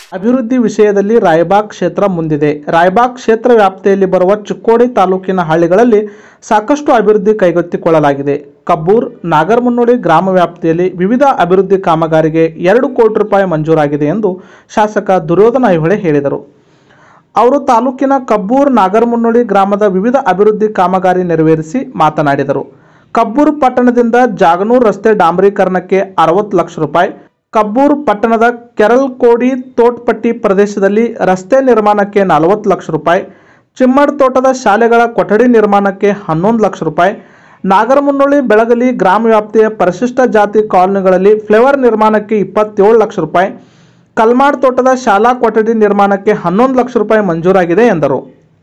ಅಭಿವೃದ್ಧಿ ವಿಷಯದಲ್ಲಿ ರಾಯಬಾಗ್ ಕ್ಷೇತ್ರ ಮುಂದಿದೆ ರಾಯಬಾಗ್ ಕ್ಷೇತ್ರ ವ್ಯಾಪ್ತಿಯಲ್ಲಿ ಬರುವ ಚಿಕ್ಕೋಡಿ ತಾಲೂಕಿನ ಹಳ್ಳಿಗಳಲ್ಲಿ ಸಾಕಷ್ಟು ಅಭಿವೃದ್ಧಿ ಕೈಗೆತ್ತಿಕೊಳ್ಳಲಾಗಿದೆ ಕಬ್ಬೂರ್ ನಾಗರಮುನ್ನೋಳಿ ಗ್ರಾಮ ವ್ಯಾಪ್ತಿಯಲ್ಲಿ ವಿವಿಧ ಅಭಿವೃದ್ಧಿ ಕಾಮಗಾರಿಗೆ ಎರಡು ಕೋಟಿ ರೂಪಾಯಿ ಮಂಜೂರಾಗಿದೆ ಎಂದು ಶಾಸಕ ದುರ್ಯೋಧನ ಐಹೊಳೆ ಹೇಳಿದರು ಅವರು ತಾಲೂಕಿನ ಕಬ್ಬೂರ್ ನಾಗರಮುನ್ನೋಳಿ ಗ್ರಾಮದ ವಿವಿಧ ಅಭಿವೃದ್ಧಿ ಕಾಮಗಾರಿ ನೆರವೇರಿಸಿ ಮಾತನಾಡಿದರು ಕಬ್ಬೂರು ಪಟ್ಟಣದಿಂದ ಜಾಗನೂರ್ ರಸ್ತೆ ಡಾಂಬರೀಕರಣಕ್ಕೆ ಅರವತ್ತು ಲಕ್ಷ ರೂಪಾಯಿ ಕಬ್ಬೂರು ಪಟ್ಟಣದ ಕೆರಲ್ಕೋಡಿ ತೋಟ್ಪಟ್ಟಿ ಪ್ರದೇಶದಲ್ಲಿ ರಸ್ತೆ ನಿರ್ಮಾಣಕ್ಕೆ ನಲವತ್ತು ಲಕ್ಷ ರೂಪಾಯಿ ಚಿಮ್ಮಡ್ ತೋಟದ ಶಾಲೆಗಳ ಕೊಠಡಿ ನಿರ್ಮಾಣಕ್ಕೆ ಹನ್ನೊಂದು ಲಕ್ಷ ರೂಪಾಯಿ ನಾಗರಮುನ್ನೋಳಿ ಬೆಳಗಲಿ ಗ್ರಾಮ ವ್ಯಾಪ್ತಿಯ ಪರಿಶಿಷ್ಟ ಜಾತಿ ಕಾಲೋನಿಗಳಲ್ಲಿ ಫ್ಲೇವರ್ ನಿರ್ಮಾಣಕ್ಕೆ ಇಪ್ಪತ್ತೇಳು ಲಕ್ಷ ರೂಪಾಯಿ ಕಲ್ಮಾಡ್ ತೋಟದ ಶಾಲಾ ಕೊಠಡಿ ನಿರ್ಮಾಣಕ್ಕೆ ಹನ್ನೊಂದು ಲಕ್ಷ ರೂಪಾಯಿ ಮಂಜೂರಾಗಿದೆ ಎಂದರು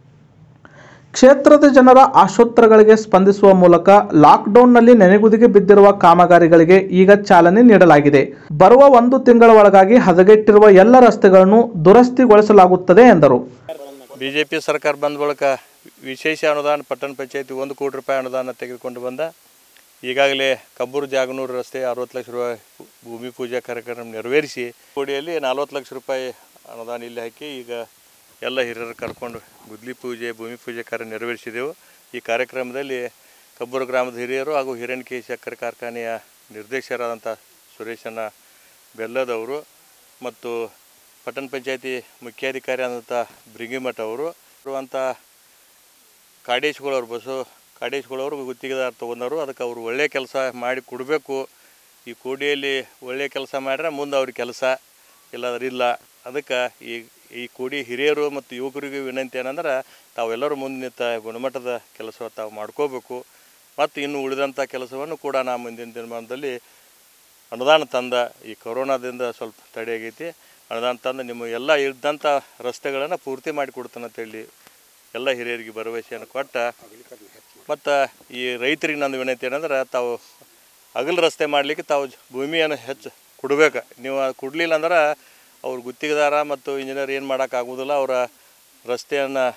ಕ್ಷೇತ್ರದ ಜನರ ಆಶೋತ್ತರಗಳಿಗೆ ಸ್ಪಂದಿಸುವ ಮೂಲಕ ಲಾಕ್ಡೌನ್ನಲ್ಲಿ ನೆನೆಗುದಿಗೆ ಬಿದ್ದಿರುವ ಕಾಮಗಾರಿಗಳಿಗೆ ಈಗ ಚಾಲನೆ ನೀಡಲಾಗಿದೆ ಬರುವ ಒಂದು ತಿಂಗಳ ಒಳಗಾಗಿ ಹದಗೆಟ್ಟಿರುವ ಎಲ್ಲ ರಸ್ತೆಗಳನ್ನು ದುರಸ್ತಿಗೊಳಿಸಲಾಗುತ್ತದೆ ಎಂದರು ಬಿ ಜೆ ಪಿ ಸರ್ಕಾರ ಬಂದ ಬಳಿಕ ವಿಶೇಷ ಅನುದಾನ ಪಟ್ಟಣ ಪಂಚಾಯತಿ ಒಂದು ಕೋಟಿ ರೂಪಾಯಿ ಅನುದಾನ ತೆಗೆದುಕೊಂಡು ಬಂದ ಈಗಾಗಲೇ ಕಬ್ಬೂರು ಜಾಗನೂರು ರಸ್ತೆ ಅರವತ್ತು ಲಕ್ಷ ರೂಪಾಯಿ ಭೂ- ಭೂಮಿ ಪೂಜಾ ಕಾರ್ಯಕ್ರಮ ನೆರವೇರಿಸಿ ಕೋಡಿಯಲ್ಲಿ ನಲ್ವತ್ತು ಲಕ್ಷ ರೂಪಾಯಿ ಅನುದಾನ ಇಲ್ಲಿ ಹಾಕಿ ಈಗ ಎಲ್ಲ ಹಿರಿಯರು ಕರ್ಕೊಂಡು ಗುದ್ಲಿ ಪೂಜೆ ಭೂಮಿ ಪೂಜೆ ಕಾರ್ಯ ನೆರವೇರಿಸಿದೆವು ಈ ಕಾರ್ಯಕ್ರಮದಲ್ಲಿ ಕಬ್ಬೂರು ಗ್ರಾಮದ ಹಿರಿಯರು ಹಾಗೂ ಹಿರಣ್ಕಿ ಸಕ್ಕರೆ ಕಾರ್ಖಾನೆಯ ನಿರ್ದೇಶಕರಾದಂಥ ಸುರೇಶನ ಬೆಲ್ಲದವರು ಮತ್ತು ಪಟ್ಟಣ ಪಂಚಾಯತಿ ಮುಖ್ಯಾಧಿಕಾರಿ ಆದಂಥ ಬ್ರಿಂಗಿಮಠ ಅವರು ಇರುವಂಥ ಕಾಡೇಶ್ಗಳವ್ರು ಬಸ್ಸು ಕಾಡೇಶ್ಗಳವರು ಗುತ್ತಿಗೆದಾರ ತೊಗೊಂಡವರು ಅದಕ್ಕೆ ಅವರು ಒಳ್ಳೆಯ ಕೆಲಸ ಮಾಡಿ ಕೊಡಬೇಕು ಈ ಕೋಡಿಯಲ್ಲಿ ಒಳ್ಳೆಯ ಕೆಲಸ ಮಾಡ್ರೆ ಮುಂದೆ ಅವ್ರಿಗೆ ಕೆಲಸ ಇಲ್ಲಾದ್ರೆ ಇಲ್ಲ ಅದಕ್ಕೆ ಈ ಈ ಕೋಡಿ ಹಿರಿಯರು ಮತ್ತು ಯುವಕರಿಗೆ ವಿನಂತಿ ಏನಂದ್ರೆ ತಾವೆಲ್ಲರೂ ಮುಂದೆ ನಿಂತ ಗುಣಮಟ್ಟದ ಕೆಲಸ ತಾವು ಮಾಡ್ಕೋಬೇಕು ಮತ್ತು ಇನ್ನು ಉಳಿದಂಥ ಕೆಲಸವನ್ನು ಕೂಡ ನಾ ಮುಂದಿನ ದಿನಮಾನದಲ್ಲಿ ಅನುದಾನ ತಂದ ಈ ಕೊರೋನಾದಿಂದ ಸ್ವಲ್ಪ ತಡೆಯಾಗೈತಿ ಅನುದಾನ ತಂದು ನಿಮ್ಮ ಎಲ್ಲ ಇದ್ದಂಥ ರಸ್ತೆಗಳನ್ನು ಪೂರ್ತಿ ಮಾಡಿ ಕೊಡ್ತಾನೆ ಅಂತೇಳಿ ಎಲ್ಲ ಹಿರಿಯರಿಗೆ ಭರವಸೆಯನ್ನು ಕೊಟ್ಟ ಮತ್ತು ಈ ರೈತರಿಗೆ ನಂದು ವಿನಂತಿ ಏನಂದ್ರೆ ತಾವು ಅಗಲ ರಸ್ತೆ ಮಾಡಲಿಕ್ಕೆ ತಾವು ಜ- ಭೂಮಿಯನ್ನು ಹೆಚ್ಚು ಕೊಡ್ಬೇಕು ನೀವು ಅದು ಕೊಡಲಿಲ್ಲ ಅಂದ್ರೆ ಅವ್ರ ಗುತ್ತಿಗೆದಾರ ಮತ್ತು ಇಂಜಿನಿಯರ್ ಏನು ಮಾಡೋಕ್ಕಾಗೋದಿಲ್ಲ ಅವರ ರಸ್ತೆಯನ್ನು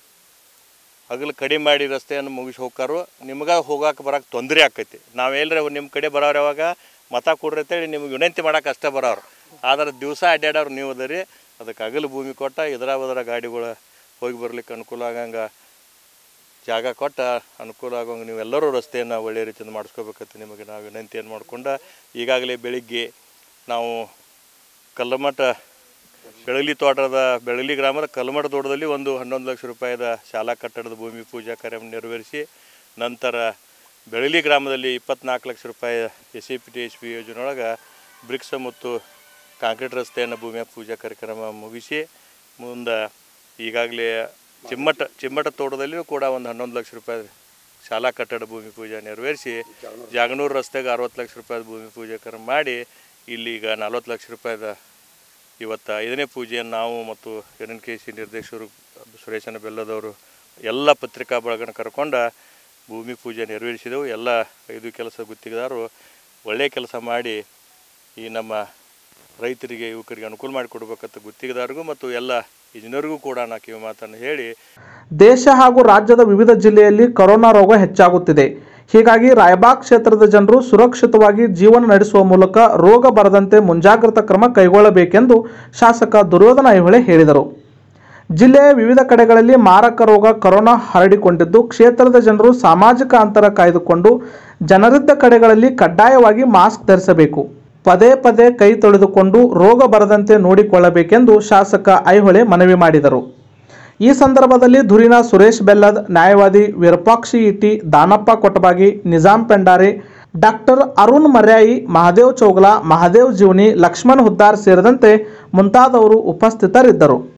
ಹಗಲು ಕಡಿಮೆ ಮಾಡಿ ರಸ್ತೆಯನ್ನು ಮುಗಿಸಿ ಹೋಗ್ತಾರೋ ನಿಮ್ಗೆ ಹೋಗಕ್ಕೆ ಬರೋಕೆ ತೊಂದರೆ ಆಕೈತಿ ನಾವು ಎಲ್ಲರೇ ನಿಮ್ಮ ಕಡೆ ಬರೋರು ಯಾವಾಗ ಮತ ಕೊಡ್ರಿ ಅಂತೇಳಿ ನಿಮ್ಗೆ ವಿನಂತಿ ಮಾಡೋಕೆ ಅಷ್ಟೇ ಬರೋರು ಆದ್ರೆ ದಿವಸ ಅಡ್ಡಾಡೋರು ನೀವು ಅದರಿ ಅದಕ್ಕೆ ಹಗಲು ಭೂಮಿ ಕೊಟ್ಟ ಇದರ ಬದರ ಗಾಡಿಗಳು ಹೋಗಿ ಬರ್ಲಿಕ್ಕೆ ಅನುಕೂಲ ಆಗಂಗೆ ಜಾಗ ಕೊಟ್ಟ ಅನುಕೂಲ ಆಗೋಂಗೆ ನೀವೆಲ್ಲರೂ ರಸ್ತೆಯನ್ನು ಒಳ್ಳೆಯ ರೀತಿಯಿಂದ ಮಾಡಿಸ್ಕೋಬೇಕಂತ ನಿಮಗೆ ನಾವು ವಿನಂತಿಯನ್ನು ಮಾಡ್ಕೊಂಡು ಈಗಾಗಲೇ ಬೆಳಿಗ್ಗೆ ನಾವು ಕಲ್ಲಮಠ ಬೆಳಗಲಿ ತೋಟದ ಬೆಳಗಲಿ ಗ್ರಾಮದ ಕಲ್ಮಠ ತೋಟದಲ್ಲಿ ಒಂದು ಹನ್ನೊಂದು ಲಕ್ಷ ರೂಪಾಯಿದ ಶಾಲಾ ಕಟ್ಟಡದ ಭೂಮಿ ಪೂಜಾ ಕಾರ್ಯ ನೆರವೇರಿಸಿ ನಂತರ ಬೆಳಗಲಿ ಗ್ರಾಮದಲ್ಲಿ ಇಪ್ಪತ್ನಾಲ್ಕು ಲಕ್ಷ ರೂಪಾಯಿ S C P T H P ಯೋಜನೆಯೊಳಗೆ ಬ್ರಿಕ್ಸ್ ಮತ್ತು ಕಾಂಕ್ರೀಟ್ ರಸ್ತೆಯನ್ನು ಭೂಮಿಯ ಪೂಜಾ ಕಾರ್ಯಕ್ರಮ ಮುಗಿಸಿ ಮುಂದೆ ಈಗಾಗಲೇ ಚಿಮ್ಮಟ ಚಿಮ್ಮಟ ತೋಟದಲ್ಲಿಯೂ ಕೂಡ ಒಂದು ಹನ್ನೊಂದು ಲಕ್ಷ ರೂಪಾಯಿ ಶಾಲಾ ಕಟ್ಟಡ ಭೂಮಿ ಪೂಜೆ ನೆರವೇರಿಸಿ ಜಾಗನೂರು ರಸ್ತೆಗೆ ಅರವತ್ತು ಲಕ್ಷ ರೂಪಾಯಿ ಭೂಮಿ ಪೂಜೆ ಕಾರ್ಯ ಮಾಡಿ ಇಲ್ಲಿ ಈಗ ನಲ್ವತ್ತು ಲಕ್ಷ ರೂಪಾಯಿದ ಇವತ್ತು ಐದನೇ ಪೂಜೆಯನ್ನು ನಾವು ಮತ್ತು ಎನ್ ಕೆ ಸಿ ನಿರ್ದೇಶಕರು ಸುರೇಶನ ಬೆಲ್ಲದವರು ಎಲ್ಲ ಪತ್ರಿಕಾ ಬಳಗನ ಕರ್ಕೊಂಡು ಭೂಮಿ ಪೂಜೆ ನೆರವೇರಿಸಿದೆವು ಎಲ್ಲ ಐದು ಕೆಲಸ ಗುತ್ತಿಗೆದಾರರು ಒಳ್ಳೆಯ ಕೆಲಸ ಮಾಡಿ ಈ ನಮ್ಮ ರೈತರಿಗೆ ಯುವಕರಿಗೆ ಅನುಕೂಲ ಮಾಡಿಕೊಡ್ಬೇಕಂತ ಗುತ್ತಿಗೆದಾರರಿಗೂ ಮತ್ತು ಎಲ್ಲ ಇಂಜಿನಿಯರಿಗೂ ಕೂಡ ನಾ ಕಿವಿ ಮಾತನ್ನು ಹೇಳಿ ದೇಶ ಹಾಗೂ ರಾಜ್ಯದ ವಿವಿಧ ಜಿಲ್ಲೆಯಲ್ಲಿ ಕೊರೋನಾ ರೋಗ ಹೆಚ್ಚಾಗುತ್ತಿದೆ ಹೀಗಾಗಿ ರಾಯಬಾಗ್ ಕ್ಷೇತ್ರದ ಜನರು ಸುರಕ್ಷಿತವಾಗಿ ಜೀವನ ನಡೆಸುವ ಮೂಲಕ ರೋಗ ಬರದಂತೆ ಮುಂಜಾಗ್ರತಾ ಕ್ರಮ ಕೈಗೊಳ್ಳಬೇಕೆಂದು ಶಾಸಕ ದುರ್ಯೋಧನ ಐಹೊಳೆ ಹೇಳಿದರು ಜಿಲ್ಲೆಯ ವಿವಿಧ ಕಡೆಗಳಲ್ಲಿ ಮಾರಕ ರೋಗ ಕೊರೋನಾ ಹರಡಿಕೊಂಡಿದ್ದು ಕ್ಷೇತ್ರದ ಜನರು ಸಾಮಾಜಿಕ ಅಂತರ ಕಾಯ್ದುಕೊಂಡು ಜನರಿದ್ದ ಕಡೆಗಳಲ್ಲಿ ಕಡ್ಡಾಯವಾಗಿ ಮಾಸ್ಕ್ ಧರಿಸಬೇಕು ಪದೇ ಪದೇ ಕೈ ತೊಳೆದುಕೊಂಡು ರೋಗ ಬರದಂತೆ ನೋಡಿಕೊಳ್ಳಬೇಕೆಂದು ಶಾಸಕ ಐಹೊಳೆ ಮನವಿ ಮಾಡಿದರು ಈ ಸಂದರ್ಭದಲ್ಲಿ ಧುರಿನ ಸುರೇಶ್ ಬೆಲ್ಲದ್ ನ್ಯಾಯವಾದಿ ವಿರೂಪಾಕ್ಷಿ ಇಟಿ ದಾನಪ್ಪ ಕೊಟಬಾಗಿ ನಿಜಾಂ ಪೆಂಡಾರೆ ಡಾಕ್ಟರ್ ಅರುಣ್ ಮರ್ಯಾಯಿ ಮಹಾದೇವ್ ಚೌಗಲ ಮಹಾದೇವ್ ಜೀವನಿ ಲಕ್ಷ್ಮಣ್ ಹುದ್ದಾರ್ ಸೇರಿದಂತೆ ಮುಂತಾದವರು ಉಪಸ್ಥಿತರಿದ್ದರು